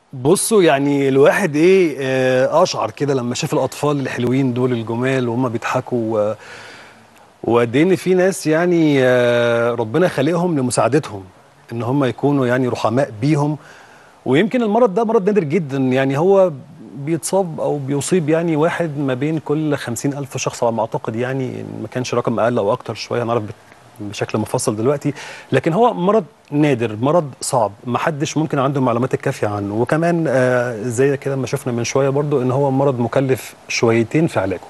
بصوا يعني الواحد ايه آه، اشعر كده لما شاف الاطفال الحلوين دول الجمال وهم بيضحكوا و- وقد ايه ان في ناس يعني آه، ربنا خالقهم لمساعدتهم ان هم يكونوا يعني رحماء بيهم ويمكن المرض ده مرض نادر جدا يعني هو بيتصاب او بيصيب يعني واحد ما بين كل خمسين الف شخص على ما اعتقد يعني ما كانش رقم اقل او اكتر شويه هنعرف بت- بشكل مفصل دلوقتي لكن هو مرض نادر مرض صعب ما حدش ممكن عنده المعلومات الكافيه عنه وكمان آه زي كده ما شفنا من شويه برضو ان هو مرض مكلف شويتين في علاجه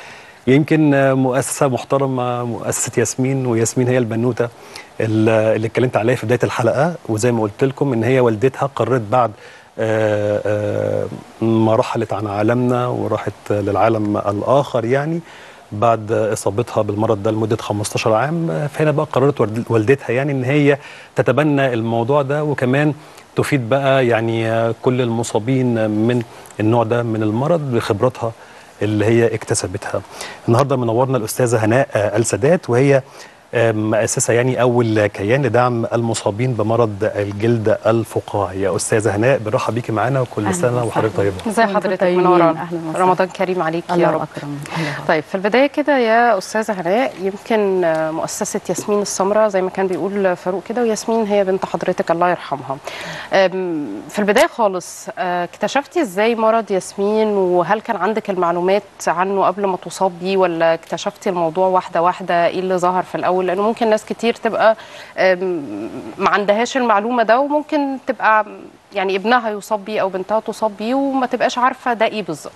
يمكن آه، مؤسسه محترمه مؤسسه ياسمين وياسمين هي البنوته اللي اللي اتكلمت عليها في بدايه الحلقه وزي ما قلت لكم ان هي والدتها قررت بعد آه، آه، ما رحلت عن عالمنا وراحت للعالم الاخر يعني بعد اصابتها بالمرض ده لمده 15 عام آه، فهنا بقى قررت والد- والدتها يعني ان هي تتبنى الموضوع ده وكمان تفيد بقى يعني آه، كل المصابين من النوع ده من المرض بخبراتها اللي هي اكتسبتها النهارده منورنا الاستاذه هناء آه، السادات وهي آه، مؤسسه يعني اول كيان لدعم المصابين بمرض الجلد الفقاعي يا استاذه هناء بنرحب بيكي معانا وكل أهلاً سنه وحضرتك وسهلاً. طيبه ازي وانتم حضرتك طيبين. منورة أهلاً وسهلاً. رمضان كريم عليك يا الله رب اكرم الله أكرم. طيب في البداية كده يا أستاذة هناء يمكن آه، مؤسسة ياسمين السمراء زي ما كان بيقول فاروق كده وياسمين هي بنت حضرتك الله يرحمها آم، في البداية خالص آه، اكتشفتي ازاي مرض ياسمين وهل كان عندك المعلومات عنه قبل ما تصاب بيه ولا اكتشفتي الموضوع واحدة واحدة ايه اللي ظهر في الأول لأنه ممكن ناس كتير تبقى آم، ما عندهاش المعلومة ده وممكن تبقى يعني ابنها يصاب بيه أو بنتها تصاب بيه وما تبقاش عارفة ده ايه بالظبط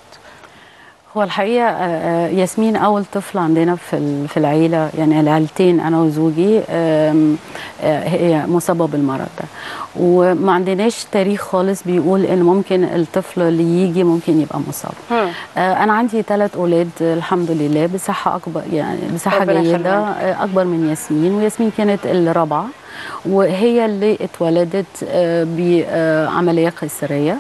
هو الحقيقه آه، آه، ياسمين اول طفل عندنا في ال- في العيله يعني العيلتين انا وزوجي آم، آه، هي مصابه بالمرض ده وما عندناش تاريخ خالص بيقول ان ممكن الطفل اللي يجي ممكن يبقى مصاب هم. آه، انا عندي ثلاث اولاد آه، الحمد لله بصحه اكبر يعني بصحه ربنا جيده يخليهم. آه، اكبر من ياسمين وياسمين كانت الرابعه وهي اللي اتولدت آه، بعمليه قيصريه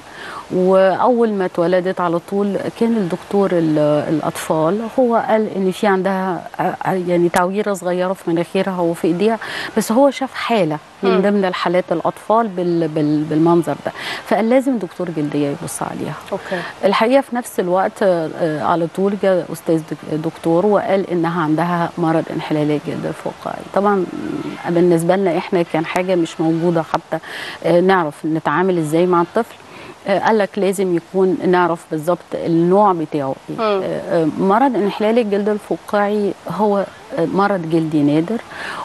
واول ما اتولدت على طول كان الدكتور ال- الاطفال هو قال ان في عندها آه، يعني تعويره صغيره في مناخيرها وفي ايديها بس هو شاف حاله من مم. ضمن الحالات الاطفال بال بال بالمنظر ده فقال لازم دكتور جلديه يبص عليها اوكي الحقيقه في نفس الوقت آه، آه، على طول جاء استاذ دك- دكتور وقال انها عندها مرض انحلال الجلد الفقاعي طبعا بالنسبه لنا احنا كان حاجه مش موجوده حتى آه، نعرف نتعامل ازاي مع الطفل آه، قال لك لازم يكون نعرف بالظبط النوع بتاعه ايه مم. آه، آه، مرض انحلال الجلد الفقاعي هو آه، مرض جلدي نادر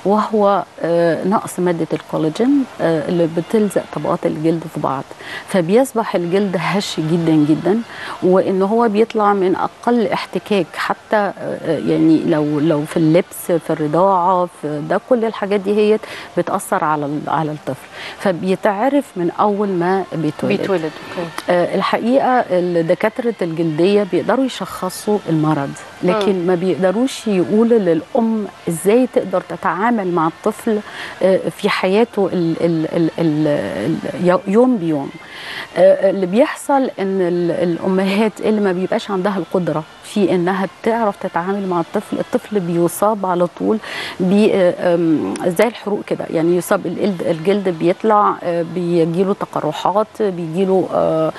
وهو آه، نقص مادة الكولاجين آه، اللي بتلزق طبقات الجلد في بعض فبيصبح الجلد هش جدا جدا وان هو بيطلع من اقل احتكاك حتى آه، يعني لو لو في اللبس في الرضاعه في ده كل الحاجات دي هي بتاثر على ال- على الطفل فبيتعرف من اول ما بيتولد بيتولد اوكي آه، الحقيقه دكاتره الجلديه بيقدروا يشخصوا المرض لكن ما بيقدروش يقولوا للام ازاي تقدر تتعامل مع الطفل آه، في حياته ال ال ال ال ال يوم بيوم آه، اللي بيحصل ان ال- الامهات اللي ما بيبقاش عندها القدره في انها تعرف تتعامل مع الطفل الطفل بيصاب على طول بي آه، آم، زي الحروق كده يعني يصاب الجلد الجلد بيطلع آه، بيجيله تقرحات بيجيله آه،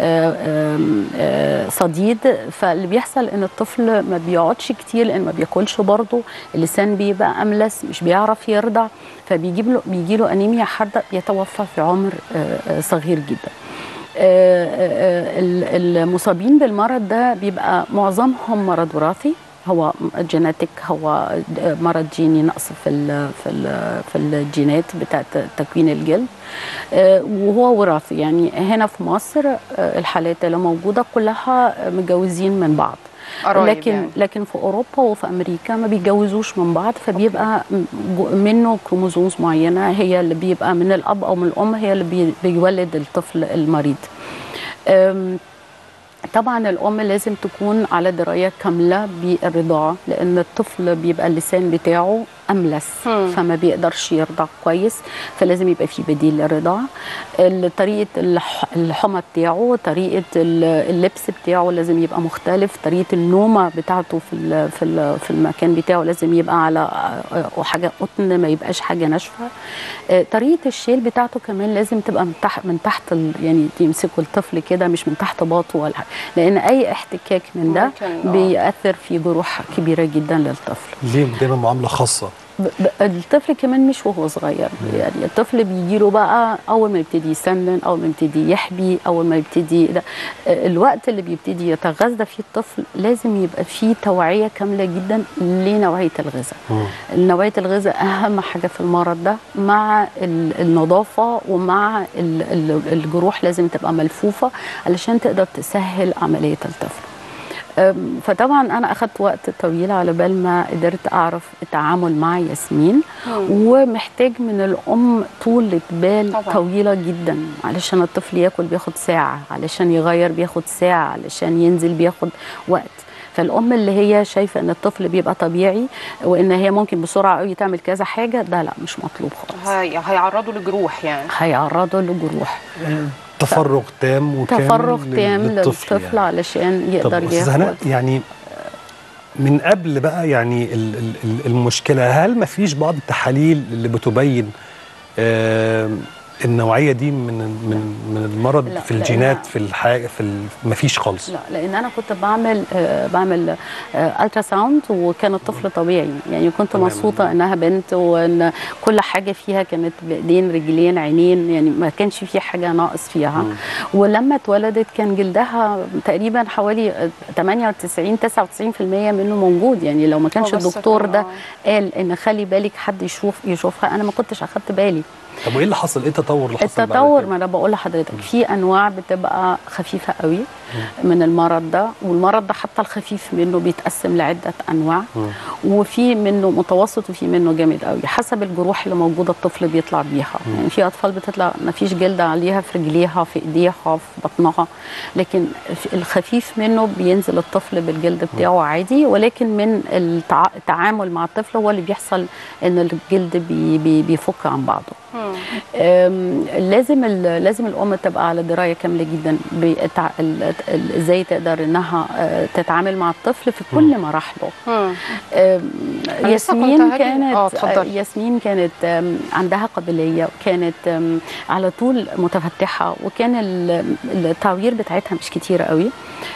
آه، آم، آه، صديد فاللي بيحصل ان الطفل ما بيقعدش كتير لان ما بياكلش برضه اللسان بيبقى املس مش بيعرف يرضع فبيجيب له بيجي له انيميا حاده بيتوفى في عمر آه، آه، صغير جدا آه، آه، ال- المصابين بالمرض ده بيبقى معظمهم مرض وراثي هو جينيتك هو مرض جيني نقص في ال في ال في الجينات بتاعت تكوين الجلد آه، وهو وراثي يعني هنا في مصر آه، الحالات اللي موجوده كلها متجوزين من بعض قرايب لكن يعني. لكن في اوروبا وفي امريكا ما بيتجوزوش من بعض فبيبقى م- جو- منه كروموزومز معينه هي اللي بيبقى من الاب او من الام هي اللي بي- بيولد الطفل المريض أم، طبعا الام لازم تكون على درايه كامله بالرضاعه لان الطفل بيبقى اللسان بتاعه املس مم. فما بيقدرش يرضع كويس فلازم يبقى في بديل للرضاعه ال- طريقه الح- الحمى بتاعه طريقه ال- اللبس بتاعه لازم يبقى مختلف طريقه النومه بتاعته في ال- في ال- في المكان بتاعه لازم يبقى على آه، حاجه قطن ما يبقاش حاجه ناشفه آه، طريقه الشيل بتاعته كمان لازم تبقى من تحت من تحت ال- يعني يمسكوا الطفل كده مش من تحت باطه ولا حاجه لان اي احتكاك من ده ممكن، آه. بيأثر في جروح كبيره جدا للطفل ليه دايما معامله خاصه ب- ب- الطفل كمان مش وهو صغير يعني الطفل بيجي له بقى اول ما يبتدي يسنن اول ما يبتدي يحبي اول ما يبتدي ده الوقت اللي بيبتدي يتغذى فيه الطفل لازم يبقى فيه توعيه كامله جدا لنوعيه الغذاء مم. نوعيه الغذاء اهم حاجه في المرض ده مع ال- النظافه ومع ال- ال- الجروح لازم تبقى ملفوفه علشان تقدر تسهل عمليه الطفل أم، فطبعا انا اخذت وقت طويل على بال ما قدرت اعرف التعامل مع ياسمين ومحتاج من الام طولة بال طبعاً. طويله جدا علشان الطفل ياكل بياخد ساعه علشان يغير بياخد ساعه علشان ينزل بياخد وقت فالام اللي هي شايفه ان الطفل بيبقى طبيعي وان هي ممكن بسرعه قوي تعمل كذا حاجه ده لا مش مطلوب خالص هي هيعرضوا لجروح يعني هيعرضه لجروح تفرغ تام وكامل تفرغ لل- تام للطفل للطفل يعني. علشان طب يقدر استاذ ياخد هناء يعني من قبل بقى يعني ال- ال- ال- المشكله هل ما فيش بعض التحاليل اللي بتبين آم، النوعيه دي من من من المرض لا، في لأنها- الجينات في الحاجه في ال- ما فيش خالص لا لان انا كنت بعمل آه بعمل آه الترا ساوند وكان الطفل طبيعي يعني كنت تمام. مبسوطه انها بنت وان كل حاجه فيها كانت بايدين رجلين عينين يعني ما كانش في حاجه ناقص فيها مم. ولما اتولدت كان جلدها تقريبا حوالي آه، 98 99% منه موجود يعني لو ما كانش هو بس الدكتور كان- ده آه. قال ان خلي بالك حد يشوف يشوفها انا ما كنتش اخدت بالي طب وايه اللي حصل ايه التطور اللي حصل بعد التطور كده؟ ما انا بقول لحضرتك في انواع بتبقى خفيفه قوي من المرض ده والمرض ده حتى الخفيف منه بيتقسم لعده انواع مم. وفي منه متوسط وفي منه جامد قوي حسب الجروح اللي موجوده الطفل بيطلع بيها يعني في اطفال بتطلع ما فيش جلد عليها في رجليها في ايديها في بطنها لكن في الخفيف منه بينزل الطفل بالجلد بتاعه عادي ولكن من التع- التعامل مع الطفل هو اللي بيحصل ان الجلد بي بي بيفك عن بعضه أم، لازم ال- لازم الام تبقى على درايه كامله جدا بتع... ال- ال- ازاي تقدر انها آه، تتعامل مع الطفل في كل مراحله مم. أم، أنا لسه كنت ياسمين هاجي- كانت آه، اتفضلي. ياسمين كانت أم، عندها قابليه وكانت أم، على طول متفتحه وكان ال- التعوير بتاعتها مش كتير قوي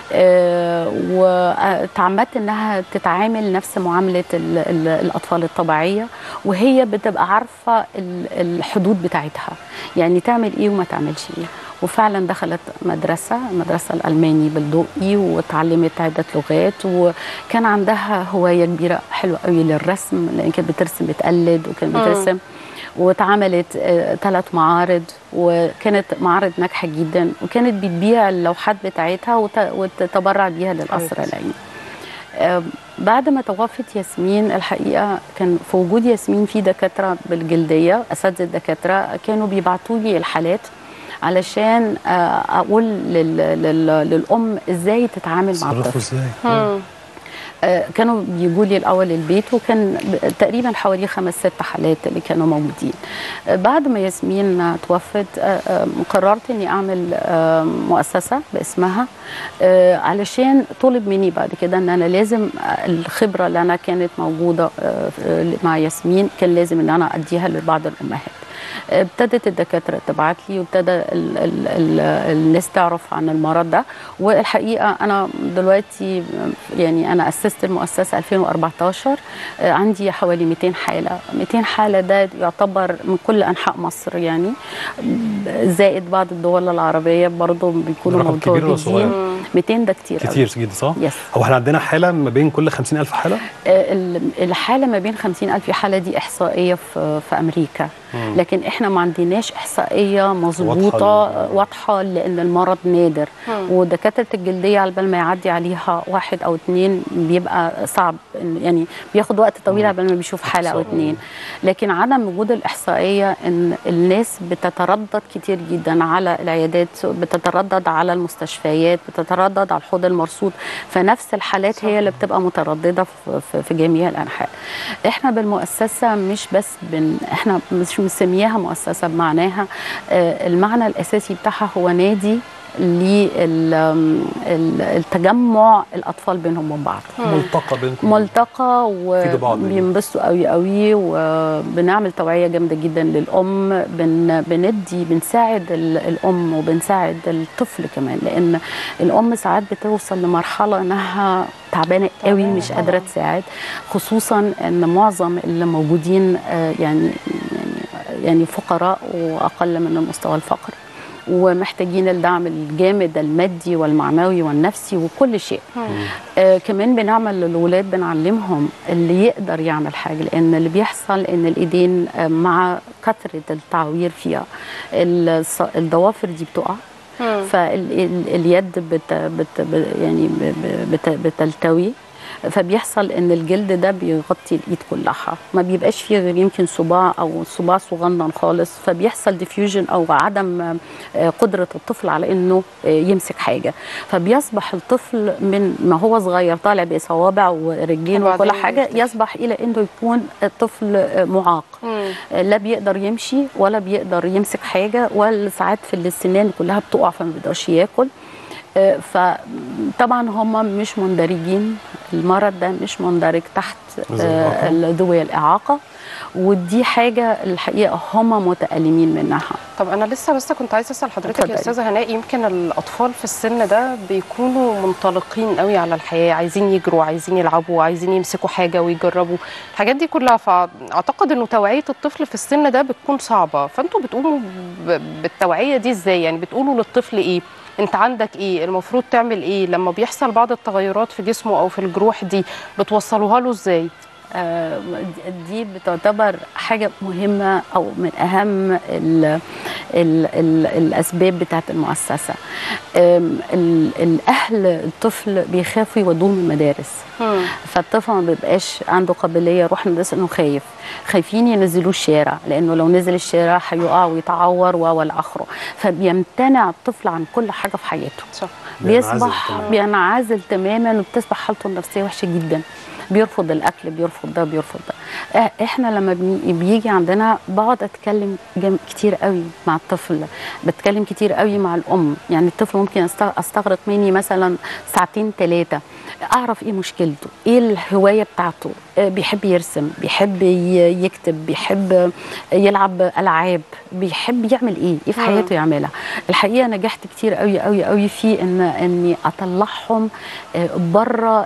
آه، وتعمدت انها تتعامل نفس معامله ال- ال- الاطفال الطبيعيه وهي بتبقى عارفه ال- الحدود بتاعتها يعني تعمل ايه وما تعملش ايه وفعلا دخلت مدرسة المدرسة الألماني بالدقي وتعلمت عدة لغات وكان عندها هواية كبيرة حلوة قوي للرسم لأن كانت بترسم بتقلد وكانت مم. بترسم واتعملت ثلاث معارض وكانت معارض ناجحة جدا وكانت بتبيع اللوحات بتاعتها وت- وتتبرع بيها للقصر حبيبتي. العيني آم، بعد ما توفت ياسمين الحقيقه كان في وجود ياسمين في دكاتره بالجلديه اساتذه دكاتره كانوا بيبعتوا لي الحالات علشان آه، اقول لل... لل... للام ازاي تتعامل مع تصرفوا الطفل ازاي؟ مم. آه، كانوا بيجوا لي الاول البيت وكان ب- تقريبا حوالي خمس ست حالات اللي كانوا موجودين آه، بعد ما ياسمين توفت آه، آه، قررت اني اعمل آه، مؤسسه باسمها آه، علشان طلب مني بعد كده ان انا لازم آه، الخبره اللي انا كانت موجوده آه، آه، مع ياسمين كان لازم ان انا اديها لبعض الامهات ابتدت الدكاتره تبعت لي وابتدى ال ال ال الناس تعرف عن المرض ده والحقيقه انا دلوقتي يعني انا اسست المؤسسه 2014 آه، عندي حوالي 200 حاله 200 حاله ده يعتبر من كل انحاء مصر يعني زائد بعض الدول العربيه برضه بيكونوا رقم كبير ولا صغير؟ موجودين 200 ده كتير أوي. كتير جدا صح؟ يس هو احنا عندنا حاله ما بين كل 50000 حاله آه، ال- الحاله ما بين 50 الف حاله دي احصائيه في في امريكا مم. لكن احنا ما عندناش احصائيه مظبوطه واضحة ل- واضحه لان المرض نادر مم. ودكاتره الجلديه على بال ما يعدي عليها واحد او اتنين بيبقى صعب إن- يعني بياخد وقت طويل على بال ما بيشوف حاله او صعب. اتنين لكن عدم وجود الاحصائيه ان الناس بتتردد كتير جدا على العيادات بتتردد على المستشفيات بتتردد بتتردد على الحوض المرصود فنفس الحالات هي اللي بتبقى متردده في, في, في جميع الانحاء احنا بالمؤسسه مش بس بن احنا مش مسمياها مؤسسه بمعناها آه، المعنى الاساسي بتاعها هو نادي للتجمع الاطفال بينهم وبين بعض ملتقى بينكم ملتقى يفيدوا بعض يعني. وبينبسطوا قوي قوي وبنعمل توعيه جامده جدا للام بن بندي بنساعد ال- الام وبنساعد الطفل كمان لان الام ساعات بتوصل لمرحله انها تعبانه قوي تعبانة مش طبعاً. قادره تساعد خصوصا ان معظم اللي موجودين آه، يعني يعني يعني فقراء واقل من مستوى الفقر ومحتاجين الدعم الجامد المادي والمعنوي والنفسي وكل شيء آه كمان بنعمل للولاد بنعلمهم اللي يقدر يعمل حاجه لان اللي بيحصل ان الايدين آه مع كثره التعوير فيها الص- الضوافر دي بتقع فاليد بت بت ب- يعني ب- ب- بت بتلتوي فبيحصل ان الجلد ده بيغطي الايد كلها ما بيبقاش فيه غير يمكن صباع او صباع صغنن خالص فبيحصل ديفيوجن او عدم آه، قدره الطفل على انه آه، يمسك حاجه فبيصبح الطفل من ما هو صغير طالع بصوابع ورجلين وكل وبعدين حاجه يكتشف. يصبح الى انه يكون الطفل آه، معاق لا بيقدر يمشي ولا بيقدر يمسك حاجه ولا ساعات في السنان كلها بتقع فما بيقدرش ياكل آه، فطبعا هم مش مندرجين المرض ده مش مندرج تحت ذوي آه، ذوي الاعاقه ودي حاجه الحقيقه هم متالمين منها طب انا لسه بس كنت عايزه اسال حضرتك اتفضلي. يا استاذه هناء يمكن الاطفال في السن ده بيكونوا منطلقين قوي على الحياه عايزين يجروا عايزين يلعبوا عايزين يمسكوا حاجه ويجربوا الحاجات دي كلها فاعتقد انه توعيه الطفل في السن ده بتكون صعبه فانتوا بتقوموا ب- بالتوعيه دي ازاي يعني بتقولوا للطفل ايه انت عندك ايه المفروض تعمل ايه لما بيحصل بعض التغيرات في جسمه او في الجروح دي بتوصلوها له ازاي آه، دي بتعتبر حاجة مهمة أو من أهم ال ال ال الأسباب بتاعت المؤسسة آم، ال- الأهل الطفل بيخافوا يودوه من المدارس فالطفل ما بيبقاش عنده قابليه يروح مدرسه انه خايف خايفين ينزلوه الشارع لانه لو نزل الشارع هيقع ويتعور و والى اخره فبيمتنع الطفل عن كل حاجه في حياته صح بينعزل بيصبح تماماً. بينعزل تماما وبتصبح حالته النفسيه وحشه جدا بيرفض الاكل بيرفض ده بيرفض ده إح- احنا لما بني- بيجي عندنا بقعد اتكلم جم- كتير قوي مع الطفل بتكلم كتير قوي مع الام يعني الطفل ممكن أست- استغرق مني مثلا ساعتين ثلاثه اعرف ايه مشكلته ايه الهوايه بتاعته آه، بيحب يرسم بيحب ي- يكتب بيحب يلعب العاب بيحب يعمل ايه ايه في مم. حياته يعملها الحقيقه نجحت كتير قوي قوي قوي في ان اني اطلعهم بره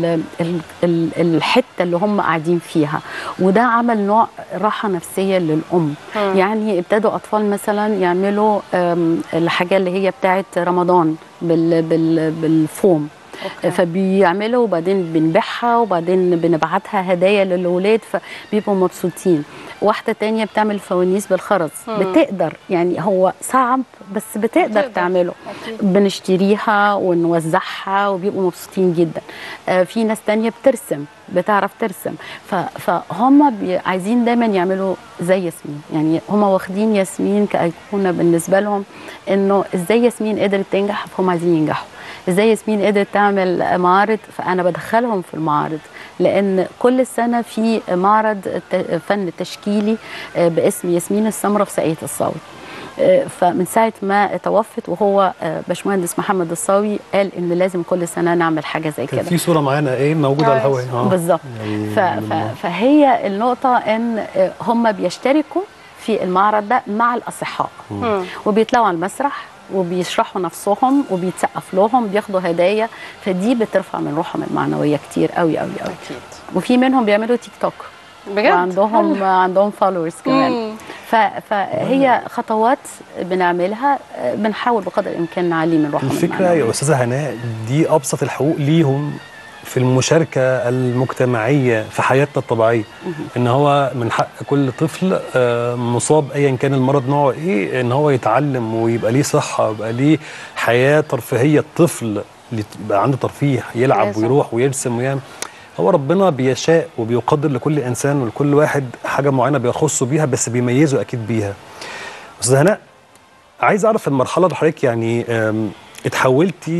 الحته اللي هم قاعدين فيها وده عمل نوع راحه نفسيه للام مم. يعني ابتدوا اطفال مثلا يعملوا آم، الحاجه اللي هي بتاعه رمضان بال بال بالفوم أوكي. فبيعملوا وبعدين بنبيعها وبعدين بنبعتها هدايا للولاد فبيبقوا مبسوطين واحدة تانية بتعمل فوانيس بالخرز مم. بتقدر يعني هو صعب بس بتقدر بتقدر. تعمله أكيد. بنشتريها ونوزعها وبيبقوا مبسوطين جدا آه في ناس تانية بترسم بتعرف ترسم ف- فهم بي- عايزين دايما يعملوا زي ياسمين يعني هم واخدين ياسمين كأيقونة بالنسبة لهم انه ازاي ياسمين قدرت تنجح فهم عايزين ينجحوا ازاي ياسمين قدرت تعمل معارض فانا بدخلهم في المعارض لان كل سنه في معرض ت- فن تشكيلي آه، باسم ياسمين السمره في ساقية الصاوي آه، فمن ساعه ما توفت وهو آه، باشمهندس محمد الصاوي قال ان لازم كل سنه نعمل حاجه زي كان كده في صوره معانا ايه موجوده على الهواء اه بالظبط يعني ف... ف... فهي النقطة إن آه، هم بيشتركوا في المعرض ده مع الأصحاء مم. وبيطلعوا على المسرح وبيشرحوا نفسهم وبيتسقف لهم بياخدوا هدايا فدي بترفع من روحهم المعنوية كتير قوي قوي قوي اكيد وفي منهم بيعملوا تيك توك بجد وعندهم عندهم فولورز كمان مم. ف... فهي خطوات بنعملها آه، بنحاول بقدر الامكان نعلي من روحهم الفكره المعنوية. يا استاذه هناء دي ابسط الحقوق ليهم في المشاركه المجتمعيه في حياتنا الطبيعيه ان هو من حق كل طفل آه، مصاب ايا كان المرض نوعه ايه ان هو يتعلم ويبقى ليه صحه ويبقى ليه حياه ترفيهيه الطفل اللي يبقى عنده ترفيه يلعب لازم. ويروح ويرسم ويعمل هو ربنا بيشاء وبيقدر لكل انسان ولكل واحد حاجه معينه بيخصه بيها بس بيميزه اكيد بيها استاذ هناء عايز اعرف المرحله اللي حضرتك يعني آم، اتحولتي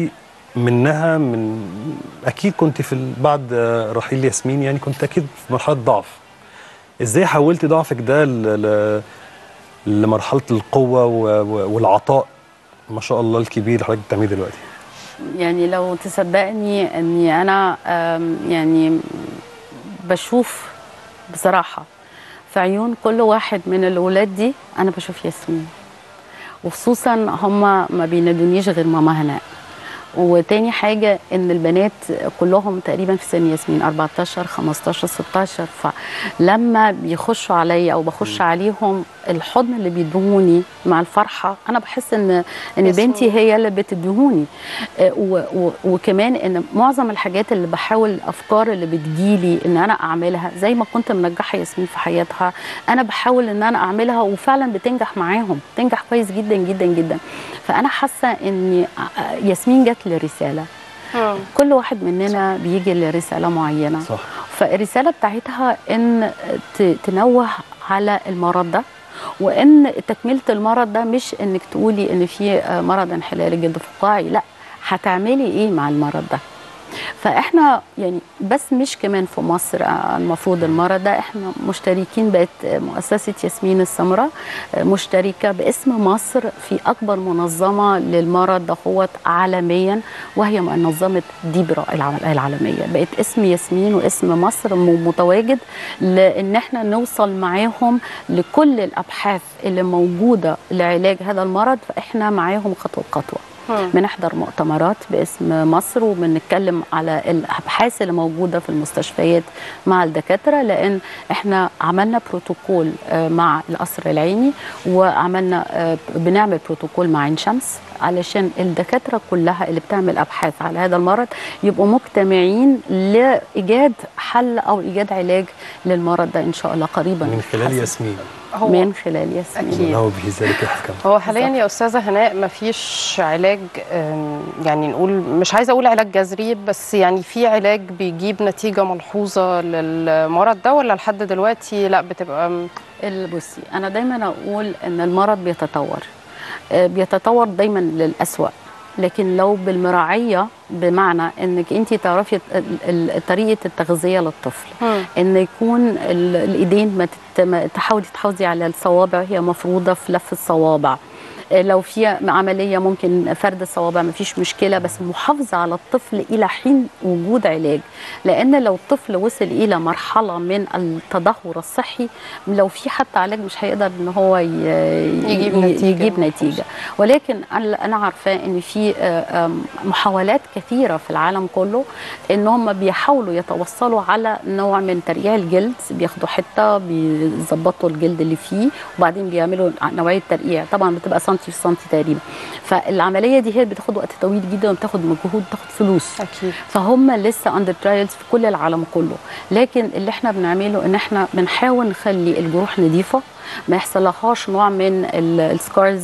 منها من اكيد كنت في ال- بعد آه، رحيل ياسمين يعني كنت اكيد في مرحله ضعف ازاي حولتي ضعفك ده ل... ل... لمرحله القوه و... و... والعطاء ما شاء الله الكبير اللي حضرتك بتعمليه دلوقتي يعني لو تصدقني اني انا آم، يعني بشوف بصراحه في عيون كل واحد من الاولاد دي انا بشوف ياسمين وخصوصا هم ما بينادونيش غير ماما هناء وتاني حاجة إن البنات كلهم تقريبا في سن ياسمين 14 15 16 فلما بيخشوا عليا أو بخش عليهم الحضن اللي بيدوني مع الفرحة أنا بحس إن إن ياسمين. بنتي هي اللي بتديهوني آه، و- و- وكمان إن معظم الحاجات اللي بحاول الأفكار اللي بتجيلي إن أنا أعملها زي ما كنت منجحة ياسمين في حياتها أنا بحاول إن أنا أعملها وفعلا بتنجح معاهم بتنجح كويس جدا جدا جدا فأنا حاسة إن آه، ياسمين جت لرسالة مم. كل واحد مننا بيجي لرسالة معينة صح فالرسالة بتاعتها إن ت- تنوه على المرض ده وإن تكملة المرض ده مش إنك تقولي إن في آه، مرض انحلال الجلد الفقاعي لا هتعملي إيه مع المرض ده فاحنا يعني بس مش كمان في مصر آه، المفروض المرض ده احنا مشتركين بقت آه، مؤسسه ياسمين السمراء آه، مشتركه باسم مصر في اكبر منظمه للمرض دهوت عالميا وهي منظمه ديبرا الع- العالميه بقت اسم ياسمين واسم مصر م- متواجد لان احنا نوصل معاهم لكل الابحاث اللي موجوده لعلاج هذا المرض فاحنا معاهم خطوه بخطوه مم. بنحضر مؤتمرات باسم مصر وبنتكلم على الابحاث اللي موجوده في المستشفيات مع الدكاتره لان احنا عملنا بروتوكول آه، مع القصر العيني وعملنا آه، بنعمل بروتوكول مع عين شمس علشان الدكاتره كلها اللي بتعمل ابحاث على هذا المرض يبقوا مجتمعين لايجاد حل او ايجاد علاج للمرض ده ان شاء الله قريبا من خلال حسب- ياسمين هو من خلال ياسمين أكيد. الله به ذلك يحكم هو حاليا يا استاذه هناء ما فيش علاج آم، يعني نقول مش عايزه اقول علاج جذري بس يعني في علاج بيجيب نتيجه ملحوظه للمرض ده ولا لحد دلوقتي لا بتبقى م- ال- بصي انا دايما اقول ان المرض بيتطور آه، بيتطور دايما للأسوأ لكن لو بالمراعيه بمعنى انك انت تعرفي ال- ال- طريقه التغذيه للطفل مم. ان يكون ال- الايدين ما تت- ما تحاولي تحافظي على الصوابع هي مفروضه في لف الصوابع آه، لو في عمليه ممكن فرد الصوابع ما فيش مشكله بس المحافظه على الطفل الى حين وجود علاج لان لو الطفل وصل الى مرحله من التدهور الصحي لو في حتى علاج مش هيقدر ان هو ي- يجيب ي- نتيجة يجيب ملحوظة. نتيجه ولكن انا أنا عارفاه ان في آه، آم، محاولات كثيره في العالم كله ان هم بيحاولوا يتوصلوا على نوع من ترقيع الجلد بياخدوا حته بيظبطوا الجلد اللي فيه وبعدين بيعملوا نوعيه ترقيع طبعا بتبقى سنتي في سنتي تقريبا فالعمليه دي هي بتاخد وقت طويل جدا وبتاخد مجهود بتاخد فلوس اكيد فهم لسه اندر ترايلز في كل العالم كله لكن اللي احنا بنعمله ان احنا بنحاول نخلي الجروح نظيفه ما يحصلهاش نوع من السكارز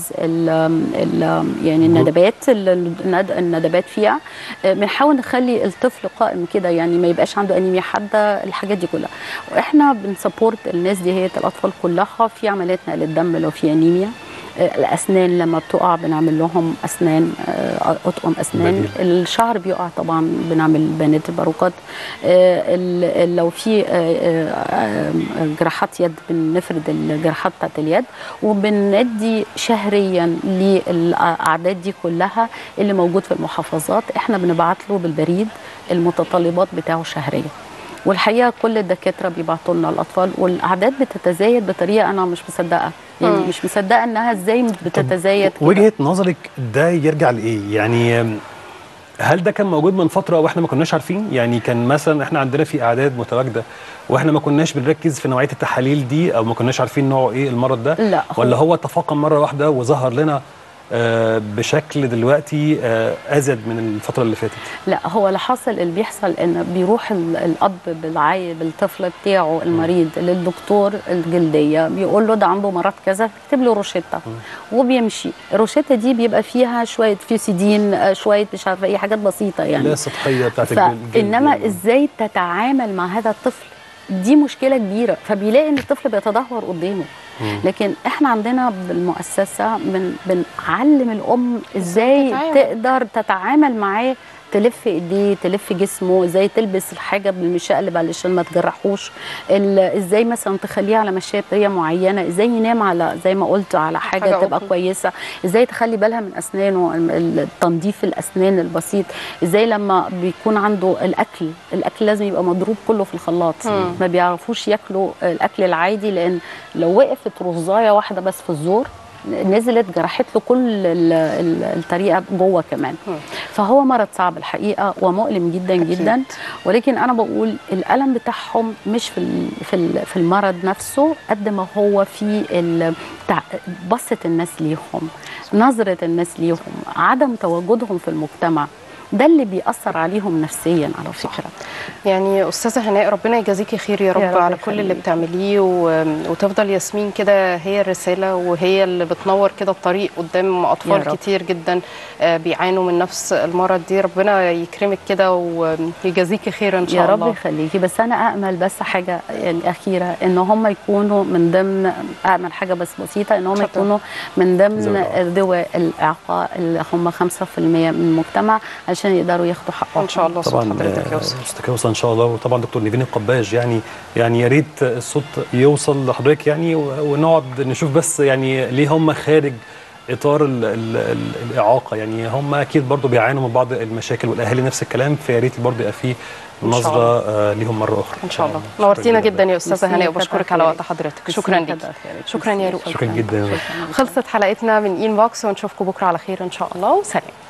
يعني الندبات ال- الند- الندبات فيها آه، بنحاول نخلي الطفل قائم كده يعني ما يبقاش عنده انيميا حاده الحاجات دي كلها واحنا بنسبورت الناس دي هي الاطفال كلها في عمليات نقل الدم لو في انيميا آه، الاسنان لما بتقع بنعمل لهم اسنان آه، اطقم اسنان بديل. الشعر بيقع طبعا بنعمل بنات الباروكات آه، ال- ال- لو في آه، آه، آه، جراحات يد بنفرد الجراحات بتاعت اليد وبندي شهريا للاعداد دي كلها اللي موجود في المحافظات احنا بنبعت له بالبريد المتطلبات بتاعه شهريا والحقيقه كل الدكاتره بيبعتوا لنا الاطفال والاعداد بتتزايد بطريقه انا مش مصدقه يعني مم. مش مصدقه انها ازاي بتتزايد كده. وجهه نظرك ده يرجع لايه يعني أم، هل ده كان موجود من فتره واحنا ما كناش عارفين يعني كان مثلا احنا عندنا في اعداد متواجده واحنا ما كناش بنركز في نوعيه التحاليل دي او ما كناش عارفين نوعه ايه المرض ده لا هو- ولا هو تفاقم مره واحده وظهر لنا آه، بشكل دلوقتي آه، ازيد من الفتره اللي فاتت لا هو اللي حاصل اللي بيحصل ان بيروح ال- الاب بالعي بالطفل بتاعه المريض للدكتور الجلديه بيقول له ده عنده مرض كذا يكتب له روشته وبيمشي الروشته دي بيبقى فيها شويه فيوسيدين آه، شويه مش عارفه ايه حاجات بسيطه لا يعني السطحيه بتاعت الجلد فانما ازاي تتعامل مع هذا الطفل دي مشكله كبيره فبيلاقي ان الطفل بيتدهور قدامه مم. لكن احنا عندنا بالمؤسسه بن بنعلم الام ازاي تتعامل. تقدر تتعامل معاه تلف ايديه تلف جسمه ازاي تلبس الحاجه بالمشقلب علشان ما تجرحوش ال- ازاي مثلا تخليه على مشايه بطريقه معينه ازاي ينام على زي ما قلت على حاجه, حاجة تبقى open. كويسه ازاي تخلي بالها من اسنانه ال- ال- تنظيف الاسنان البسيط ازاي لما بيكون عنده الاكل الاكل لازم يبقى مضروب كله في الخلاط مم. ما بيعرفوش ياكلوا الاكل العادي لان لو وقفت رزايه واحده بس في الزور نزلت جرحت له كل ال- ال- الطريقه جوه كمان مم. فهو مرض صعب الحقيقه ومؤلم جدا أكيد. جدا ولكن انا بقول الالم بتاعهم مش في ال- في ال- في المرض نفسه قد ما هو في ال- تع- بصه الناس ليهم نظره الناس ليهم عدم تواجدهم في المجتمع ده اللي بيأثر عليهم نفسيا على فكره يعني استاذه هناء ربنا يجازيكي خير يا رب, يا رب على كل اللي يخليك. بتعمليه و... وتفضل ياسمين كده هي الرساله وهي اللي بتنور كده الطريق قدام يا اطفال رب. كتير جدا آه، بيعانوا من نفس المرض دي ربنا يكرمك كده ويجازيكي خير ان شاء يا الله رب يخليكي بس انا امل بس حاجه يعني اخيره ان هم يكونوا من ضمن امل حاجه بس بسيطه ان هم اتفضل. يكونوا من ذوي ضمن الإعاقة. ذوي الاعاقه اللي هم 5% من المجتمع عشان يقدروا ياخدوا حقهم ان شاء الله صوت طبعا حضرتك آه، يوصل استاذ يوصل ان شاء الله وطبعا دكتور نيفين القباج يعني يعني يا ريت الصوت يوصل لحضرتك يعني و- ونقعد نشوف بس يعني ليه هم خارج اطار ال ال ال الاعاقه يعني هم اكيد برضو بيعانوا من بعض المشاكل والاهالي نفس الكلام فيا ريت برضو يبقى فيه إن شاء نظره آه ليهم مره اخرى ان شاء الله شكراً نورتينا جدا يا استاذه ميرسي، هناء كتر وبشكرك على خيرك. وقت حضرتك ميرسي، شكرا كتر ليك خيرك. شكراً يا ميرسي، رؤى. شكراً جداً. خلصت حلقتنا من إين بوكس ونشوفكم بكره على خير ان شاء الله وسلام